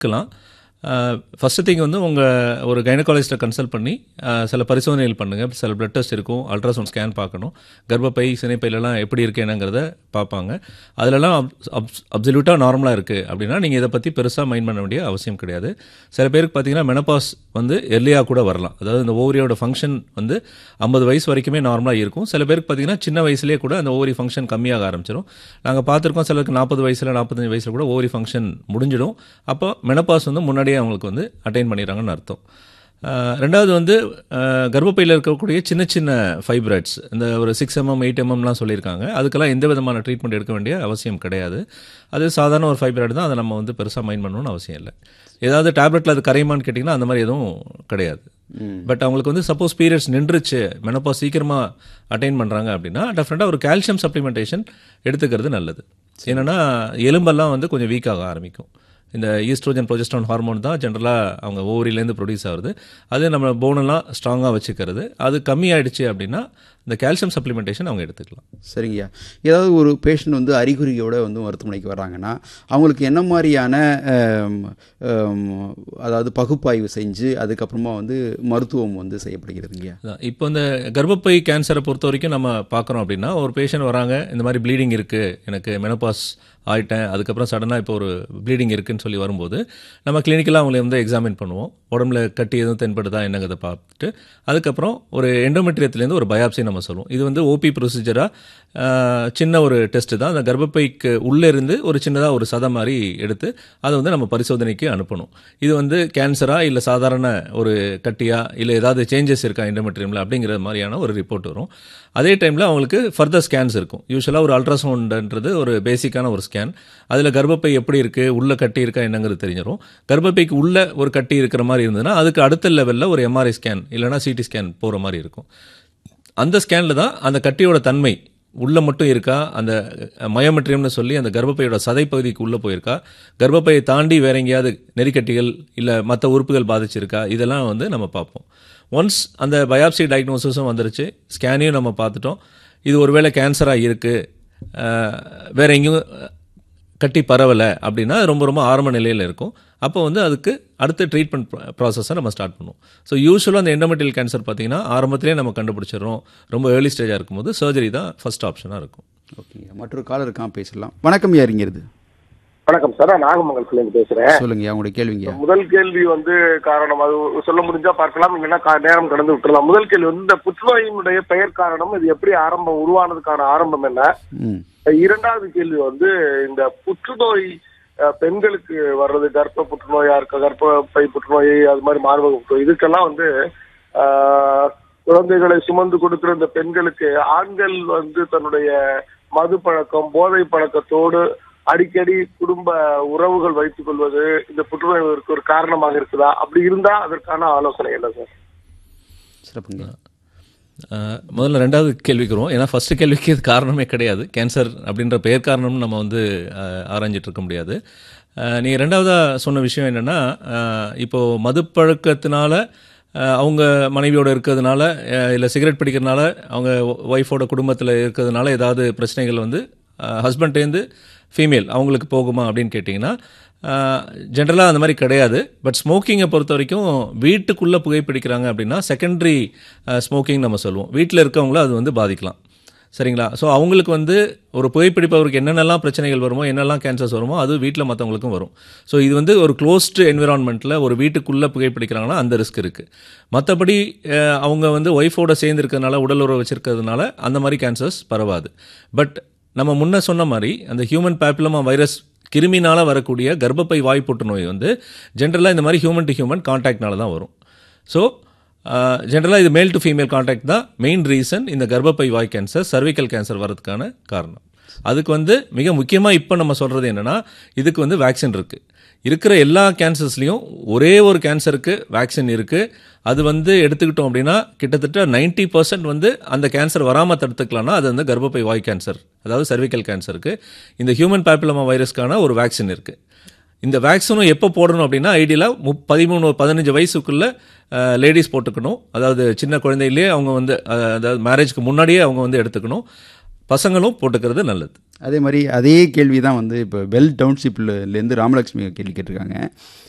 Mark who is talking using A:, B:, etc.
A: இருக்கலாம் first thing வந்து உங்கள் ஒரு கைனகாலஜிஸ்ட்டை கன்சல்ட் பண்ணி அஹ், சில பரிசோதனைகள் பண்ணுங்கள் சில பிளட் டெஸ்ட் இருக்கும் அல்ட்ராசவுண்ட் ஸ்கேன் பார்க்கணும் கர்ப்பப்பை சினைப்பையிலலாம் எப்படி இருக்கு என்னங்கிறத பார்ப்பாங்க அதிலலாம் அப்சல்யூட்டாக நார்மலாக இருக்குது அப்படின்னா நீங்கள் இதை பற்றி பெருசாக மைண்ட் பண்ண வேண்டிய அவசியம் கிடையாது சில பேருக்கு பார்த்தீங்கன்னா மெனபாஸ் வந்து எர்லியாக கூட வரலாம் அதாவது இந்த ஓவரியோட ஃபங்க்ஷன் வந்து ஐம்பது வயசு வரைக்குமே நார்மலாக இருக்கும் சில பேருக்கு பார்த்தீங்கன்னா சின்ன வயசுலேயே கூட அந்த ஓவரி ஃபங்க்ஷன் கம்மியாக ஆரம்பிச்சிடும் நாங்கள் பார்த்துருக்கோம் சிலருக்கு நாற்பது வயசில் நாற்பத்தஞ்சு வயசில் கூட ஓவரி ஃபங்க்ஷன் முடிஞ்சிடும் அப்போ மெனபாஸ் வந்து முன்னாடியே அவங்களுக்கு வந்து அட்டைன் பண்ணிடுறாங்கன்னு அர்த்தம் ஆஹ் ரெண்டாவது வந்து ஆஹ் கர்ப்பப்பையில் இருக்கக்கூடிய சின்ன சின்ன ஃபைப்ராய்ட்ஸ் இந்த ஒரு சிக்ஸ் எம்எம் எயிட் எம்எம்லாம் சொல்லியிருக்காங்க அதுக்கெல்லாம் எந்த விதமான ட்ரீட்மெண்ட் எடுக்க வேண்டிய அவசியம் கிடையாது அது சாதாரண ஒரு ஃபைப்ராய்டு தான் அதை நம்ம வந்து பெருசாக மைண்ட் பண்ணணும்னு அவசியம் இல்லை ஏதாவது டேப்லெட்டில் அது கரையுமான்னு கேட்டிங்கன்னா அந்த மாதிரி எதுவும் கிடையாது பட் அவங்களுக்கு வந்து சப்போஸ் பீரியட்ஸ் நின்றுச்சு மெனப்பா சீக்கிரமாக அட்டைன் பண்ணுறாங்க அப்படின்னா டெஃபினட்டாக ஒரு கால்சியம் சப்ளிமெண்டேஷன் எடுத்துக்கிறது நல்லது என்னென்னா எலும்பெல்லாம் வந்து கொஞ்சம் வீக் ஆக ஆரம்பிக்கும் இந்த ஈஸ்ட்ரோஜன் ப்ரொஜெஸ்ட்ரான் ஹார்மோன் தான் ஜென்ரலாக அவங்க ஓவரிலேருந்து ப்ரொடியூஸ் ஆகுது அது நம்ம போனெல்லாம் ஸ்ட்ராங்காக வச்சுக்கிறது அது கம்மியாயிடுச்சு அப்படின்னா இந்த கால்சியம் சப்ளிமெண்டேஷன் அவங்க எடுத்துக்கலாம்
B: சரிங்கய்யா ஏதாவது ஒரு பேஷண்ட் வந்து அறிகுறியோட வந்து மருத்துவமனைக்கு வர்றாங்கன்னா அவங்களுக்கு என்ன மாதிரியான ஆம், ஆம், அதாவது பகுப்பாய்வு செஞ்சு அதுக்கப்புறமா வந்து மருத்துவம் வந்து செய்யப்படுகிறதுங்கய்யா
A: அதான். இப்போ இந்த கர்ப்பப்பை கேன்சரை பொறுத்த வரைக்கும் நம்ம பார்க்குறோம் அப்படின்னா ஒரு பேஷண்ட் வராங்க இந்த மாதிரி ப்ளீடிங் இருக்குது எனக்கு மெனபாஸ் ஆயிட்டேன் அதுக்கப்புறம் சடனாக இப்போ ஒரு ப்ளீடிங் இருக்குன்னு சொல்லி வரும்போது நம்ம கிளினிக்கலாக அவங்களை வந்து எக்ஸாமின் பண்ணுவோம் உடம்புல கட்டி எதுவும் தென்படுதா என்னங்கிறத பார்த்துட்டு அதுக்கப்புறம் ஒரு எண்டோமெட்ரியத்துலேருந்து ஒரு பயாப்சி நம்ம சொல்லுவோம் இது வந்து ஓபி ப்ரொசீஜராக சின்ன ஒரு டெஸ்ட் தான் அந்த கர்ப்பப்பைக்கு உள்ளே இருந்து ஒரு சின்னதாக ஒரு சதை மாதிரி எடுத்து அதை வந்து நம்ம பரிசோதனைக்கு அனுப்பணும் இது வந்து கேன்சரா இல்லை சாதாரண ஒரு கட்டியா இல்லை ஏதாவது சேஞ்சஸ் இருக்கா எண்டோமெட்ரியமில் அப்படிங்கிற மாதிரியான ஒரு ரிப்போர்ட் வரும் அதே டைமில் அவங்களுக்கு ஃபர்தர் ஸ்கேன்ஸ் இருக்கும் யூஸ்வலாக ஒரு அல்ட்ராசவுண்டுன்றது ஒரு பேசிக்கான ஒரு ஸ்கேன் அதில் கர்ப்பப்பை எப்படி இருக்குது உள்ள கட்டி இருக்கா என்னங்கிறது தெரிஞ்சிடும் கர்ப்பப்பைக்கு உள்ள ஒரு கட்டி இருக்கிற மாதிரி இருந்ததுன்னா அதுக்கு அடுத்த லெவலில் ஒரு எம்ஆர்ஐ ஸ்கேன் இல்லைனா சிடி ஸ்கேன் போகிற மாதிரி இருக்கும் அந்த ஸ்கேனில் தான் அந்த கட்டியோட தன்மை உள்ள மட்டும் இருக்கா அந்த மயோமெட்ரியம்னு சொல்லி அந்த கர்ப்பப்பையோட சதைப்பகுதிக்கு உள்ளே போயிருக்கா கர்ப்பப்பையை தாண்டி வேற எங்கேயாவது நெறிக்கட்டிகள் இல்லை மற்ற உறுப்புகள் பாதிச்சிருக்கா இதெல்லாம் வந்து நம்ம பார்ப்போம் ஒன்ஸ் அந்த பயாப்சி டயக்னோசிஸும் வந்துருச்சு ஸ்கேனையும் நம்ம பார்த்துட்டோம் இது ஒருவேளை கேன்சராக இருக்குது வேற எங்கேயும் கட்டி பரவலை அப்படின்னா அது ரொம்ப ரொம்ப ஆரம்ப நிலையில் இருக்கும் அப்போ வந்து அதுக்கு அடுத்த ட்ரீட்மெண்ட் ப்ராசஸை நம்ம ஸ்டார்ட் பண்ணுவோம் ஸோ யூஸ்வலாக அந்த எண்டோமெட்டியல் கேன்சர் பார்த்தீங்கன்னா ஆரம்பத்திலே நம்ம கண்டுபிடிச்சிடுறோம் ரொம்ப ஏர்லி ஸ்டேஜாக இருக்கும்போது சர்ஜரி தான் ஃபர்ஸ்ட் ஆப்ஷனாக இருக்கும்
B: ஓகேங்க மற்றொரு காலர் இருக்கான் பேசலாம் வணக்கம் யாருங்கிறது
C: வணக்கம் சார் நான் நாகமங்கலத்துலேருந்து பேசுறேன்
B: சொல்லுங்கய்யா உங்களுடைய கேள்விங்கய்யா
C: முதல் கேள்வி வந்து காரணம் அது சொல்ல முடிஞ்சா பார்க்கலாம் இல்லைன்னா கா- நேரம் கடந்து விட்டுறலாம் முதல் கேள்வி வந்து இந்த புற்றுநோயினுடைய பெயர் காரணம் இது எப்படி ஆரம்பம் உருவானதுக்கான ஆரம்பம் என்ன
B: ம்
C: இரண்டாவது கேள்வி வந்து இந்த புற்றுநோய் அஹ், பெண்களுக்கு வர்றது கர்ப்ப புற்றுநோயா இருக்க கர்ப்பப்பை புற்றுநோய் அது மாதிரி மார்பக புற்றுநோய் இதுக்கெல்லாம் வந்து ஆஹ், குழந்தைகளை சுமந்து கொடுக்கிற இந்த பெண்களுக்கு ஆண்கள் வந்து தன்னுடைய மது பழக்கம் போதை பழக்கத்தோடு அடிக்கடி குடும்ப உறவுகள் வைத்துக் கொள்வது இந்த புற்றுநோய்க்கு ஒரு காரணமாக இருக்குதா அப்படி இருந்தா அதற்கான ஆலோசனை என்ன சார்
B: சிறப்புங்க
A: அஹ், முதல்ல ரெண்டாவது கேள்விக்கு வருவோம் ஏன்னா ஃபர்ஸ்ட் கேள்விக்கு இது காரணமே கிடையாது கேன்சர் அப்படின்ற பெயர் காரணம்னு நம்ம வந்து அஹ், ஆராய்ஞ்சிட்டு இருக்க முடியாது நீங்கள் ரெண்டாவதாக சொன்ன விஷயம் என்னென்னா இப்போது மது பழக்கத்தினால அஹ், அவங்க மனைவியோட இருக்கிறதுனால இல்லை சிகரெட் பிடிக்கிறதுனால அவங்க ஒய்ஃபோட குடும்பத்தில் இருக்கிறதுனால ஏதாவது பிரச்சனைகள் வந்து ஹஸ்பண்ட்லேருந்து ஃபீமேல் அவங்களுக்கு போகுமா அப்படின்னு கேட்டிங்கன்னா ஜென்ரலாக அந்த மாதிரி கிடையாது பட் ஸ்மோக்கிங்கை பொறுத்த வரைக்கும் வீட்டுக்குள்ளே புகைப்பிடிக்கிறாங்க அப்படின்னா செகண்டரி ஸ்மோக்கிங் நம்ம சொல்லுவோம் வீட்டில் இருக்கவங்கள அது வந்து பாதிக்கலாம் சரிங்களா ஸோ அவங்களுக்கு வந்து ஒரு புகைப்பிடிப்பவருக்கு என்னென்னலாம் பிரச்சனைகள் வருமோ என்னெல்லாம் கேன்சர்ஸ் வருமோ அது வீட்டில் மற்றவங்களுக்கும் வரும் ஸோ இது வந்து ஒரு க்ளோஸ்டு என்விரான்மெண்ட்டில் ஒரு வீட்டுக்குள்ளே புகைப்பிடிக்கிறாங்கன்னா அந்த ரிஸ்க் இருக்குது மற்றபடி அஹ், அவங்க வந்து ஒய்ஃபோட சேர்ந்து இருக்கிறதுனால உடல் உறவு வச்சிருக்கிறதுனால அந்த மாதிரி கேன்சர்ஸ் பரவாது பட் நம்ம முன்ன சொன்ன மாதிரி அந்த ஹியூமன் பேப்பிலமா வைரஸ் கிருமினால வரக்கூடிய கர்ப்பப்பை வாய் புற்றுநோய் வந்து ஜென்ரலாக இந்த மாதிரி ஹியூமன் டு ஹியூமன் கான்டாக்ட்னால தான் வரும் ஸோ ஜென்ரலாக இது மேல் டு ஃபீமேல் கான்டாக்ட் தான் மெயின் ரீசன் இந்த கர்ப்பப்பை வாய் கேன்சர் சர்விக்கல் கேன்சர் வரதுக்கான காரணம் அதுக்கு வந்து மிக முக்கியமாக இப்போ நம்ம சொல்கிறது என்னென்னா இதுக்கு வந்து வேக்சின் இருக்குது இருக்கிற எல்லா கேன்சர்ஸ்லையும் ஒரே ஒரு கேன்சருக்கு வேக்சின் இருக்குது அது வந்து எடுத்துக்கிட்டோம் அப்படின்னா கிட்டத்தட்ட 90% பர்சன்ட் வந்து அந்த கேன்சர் வராமல் தடுத்துக்கலாம்னா அது வந்து கர்ப்பப்பை வாய் கேன்சர் அதாவது சர்விக்கல் கேன்சருக்கு இந்த ஹியூமன் பேப்பிலமா வைரஸ்க்கான ஒரு வேக்சின் இருக்குது இந்த வேக்சினும் எப்போ போடணும் அப்படின்னா ஐடியலாக முப் பதிமூணு பதினஞ்சு வயசுக்குள்ள லேடிஸ் போட்டுக்கணும் அதாவது சின்ன குழந்தையிலே அவங்க வந்து அஹ், அதாவது மேரேஜ்க்கு முன்னாடியே அவங்க வந்து எடுத்துக்கணும் பசங்களும் போட்டுக்கிறது நல்லது
B: அதே மாதிரி அதே கேள்வி தான் வந்து இப்போ வெல் டவுன்ஷிப்லேருந்து ராமலட்சுமி கேள்வி கேட்டிருக்காங்க